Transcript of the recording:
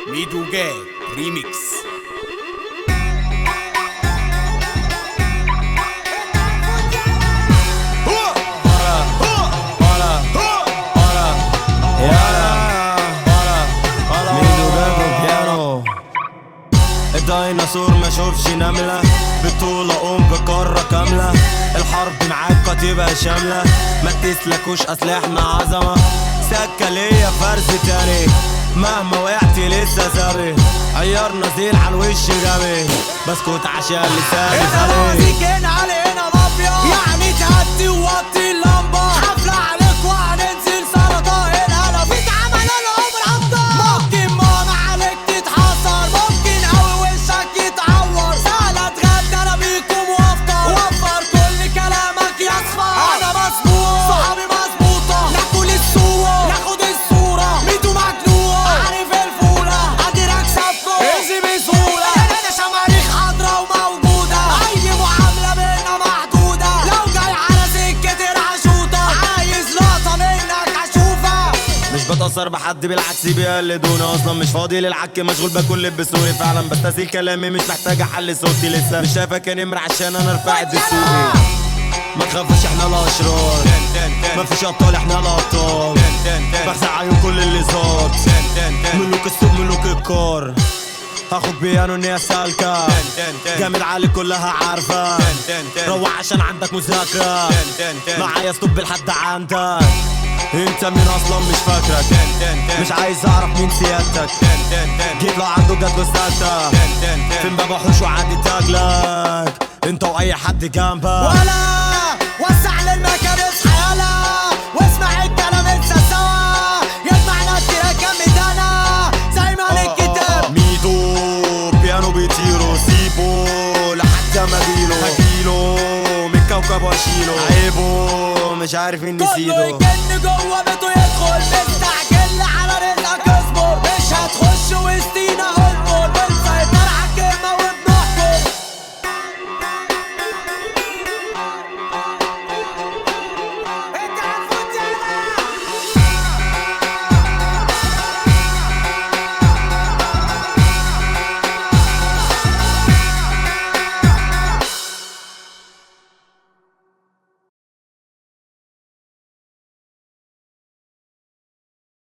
ميدو جاي ريميكس ميدو جاب بيانو الديناصور ما شوفش نملة بطولة قوم بقارة كاملة الحرب معاك هتبقى شاملة ما تسلكوش اصل احنا عظمة سكة ليا فرز تاني مهما وقعت لسه سابي عيار نزيل على الوش جابي بسكت عشان لساني هنا خالي موازيك هنا علينا مافيا يعني تهدي ووطي اللمبة حفلة عليك وهننزل سلطة هنا فيك عمل العمر أفضل ممكن ماما عليك تتحسر ممكن أوي وشك يتعور سهلة اتغدى أنا بيكم وافطر وفر كل كلامك يصفر أنا مظبوط صحابي مظبوطة ناكل الصورة ناخد الصورة ميدو مجنون عارف الفولة قادر أكسب فوق ايزي بسهولة هنا شماريخ حاضرة وموجودة أي معاملة بينا محدودة لو جاي على سكتي راح أشوطك عايز لقطة منك أشوفك مش بتأثر بحد بالعكس بيقلدوني اصلا مش فاضي للعك مشغول باكل لبسوني فعلا بستسهل كلامي مش محتاج احل صوتي لسه مش شايفك يا نمر عشان انا رفعت دسوقي ما تخافش احنا الاشرار ما فيش ابطال احنا الابطال بخزع عيون كل اللي زاد ملوك السوق ملوك الكار هاخد بيانو ان هي سالكة جامد عالي كلها عارفة روح عشان عندك مذاكرة معايا ستوب لحد عندك انت مين اصلا مش فاكرك مش عايز اعرف مين سيادتك جيت لو عنده جات له سكتة فين بابا حوش وعندي تاجلك انت واي حد جنبك ولا وسع للمكان اصحى يلا واسمع الكلام انسى سوا يجمعنا التراك ميدانا زي ما الكتاب ميدو بيانو بيطيرو سيبو لحد ما جيله هجيله من الكوكب واشيله عيبه مش عارف اني كله نسيته يجن جوه بيته يدخل